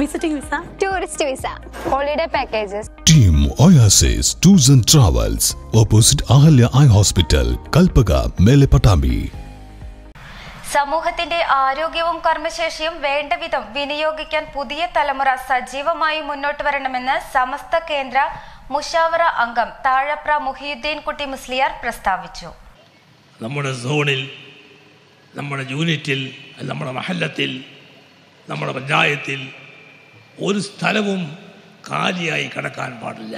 Visiting visa tourist visa holiday packages Team Oasis Tours and Travels, opposite Ahalya Eye Hospital, Kalpaga, Mele Patami. സമൂഹത്തിന്റെ ആരോഗ്യവും കർമ്മശേഷിയും വേണ്ട വിധം വിനിയോഗിക്കാൻ പുതിയ തലമുറ സജീവമായി മുന്നോട്ട് വരണമെന്ന് സമസ്ത കേന്ദ്ര മുഷാവറ അംഗം താഴപ്ര മുഹിയുദ്ദീൻ കുട്ടി മുസ്ലിയാർ പ്രസ്താവിച്ചു നമ്മുടെ സോണിൽ നമ്മുടെ യൂണിറ്റിൽ നമ്മുടെ മഹല്ലത്തിൽ നമ്മുടെ പഞ്ചായത്തിൽ ഒരു സ്ഥലവും കാലിയായി കിടക്കാൻ പാടില്ല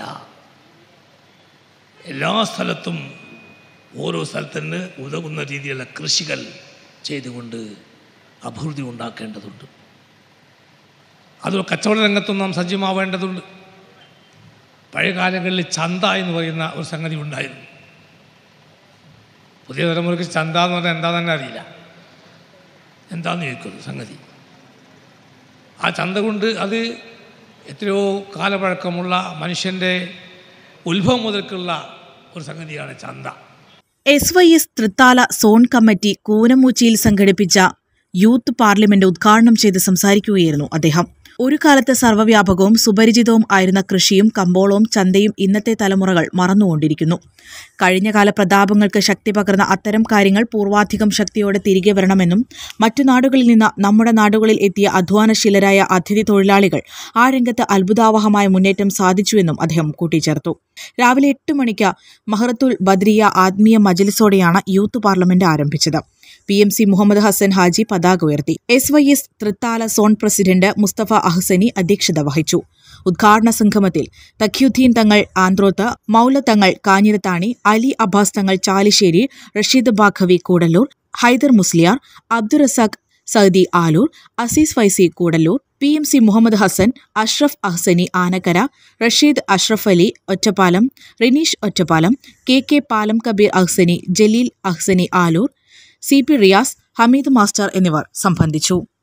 എല്ലാ സ്ഥലത്തും ഓരോ സ്ഥലത്തിന് ഉതകുന്ന രീതിയിലുള്ള കൃഷികൾ ചെയ്തുകൊണ്ട് അഭിവൃദ്ധി ഉണ്ടാക്കേണ്ടതുണ്ട് അത് കച്ചവട രംഗത്തും നാം സജ്ജമാവേണ്ടതുണ്ട് പഴയ കാലങ്ങളിൽ ചന്ത എന്ന് പറയുന്ന ഒരു സംഗതി ഉണ്ടായിരുന്നു പുതിയ തലമുറയ്ക്ക് ചന്ത എന്ന് പറഞ്ഞാൽ എന്താ തന്നെ അറിയില്ല എന്താന്ന് ചോദിക്കുന്നു സംഗതി ആ ചന്ത കൊണ്ട് അത് എത്രയോ കാലപഴക്കമുള്ള മനുഷ്യൻ്റെ ഉത്ഭവം മുതൽക്കുള്ള ഒരു സംഗതിയാണ് ചന്ത S Y S Thrithala zone committee കൂനമൂച്ചിയിൽ സംഘടിപ്പിച്ച യൂത്ത് പാർലമെന്റ് ഉദ്ഘാടനം ചെയ്ത് സംസാരിക്കുകയായിരുന്നു അദ്ദേഹം ഒരു കാലത്ത് സർവ്വവ്യാപകവും സുപരിചിതവും ആയിരുന്ന കൃഷിയും കമ്പോളവും ചന്തയും ഇന്നത്തെ തലമുറകൾ മറന്നുകൊണ്ടിരിക്കുന്നു കഴിഞ്ഞകാല പ്രതാപങ്ങൾക്ക് ശക്തി പകർന്ന അത്തരം കാര്യങ്ങൾ പൂർവാധികം ശക്തിയോടെ തിരികെ വരണമെന്നും മറ്റു നാടുകളിൽ നിന്ന് നമ്മുടെ നാടുകളിൽ എത്തിയ അധ്വാനശീലരായ അതിഥി തൊഴിലാളികൾ ആ രംഗത്ത് അത്ഭുതാവഹമായ മുന്നേറ്റം സാധിച്ചുവെന്നും അദ്ദേഹം കൂട്ടിച്ചേർത്തു രാവിലെ എട്ട് മണിക്ക് മഹറത്തുൽ ബദ്രിയ ആത്മീയ മജലിസോടെയാണ് യൂത്ത് പാർലമെന്റ് ആരംഭിച്ചത് P M C Muhammad Hasan Haji പതാക ഉയർത്തി S Y S Thrithala zone president Mustafa Ahsani അധ്യക്ഷത വഹിച്ചു ഉദ്ഘാടന സംഗമത്തിൽ തഖ്യുദ്ദീൻ തങ്ങൾ ആന്ത്രോത്ത് മൗല തങ്ങൾ Kanjirathani Ali Abbas Thangal Chalissery Rasheed Baqavi Koodallur Haidar Musliyar Abdul Razak Saudi Aloor Azeez Faizy Koodallur P M C Muhammad Hasan Ashraf Ahsani Anakkara Rasheed Ashraf Ali Ottapalam Rineesh Ottapalam K K Palam Kabeer Ahsani Jaleel Ahsani Aloor C P Riyas Hameed master എന്നിവർ സംബന്ധിച്ചു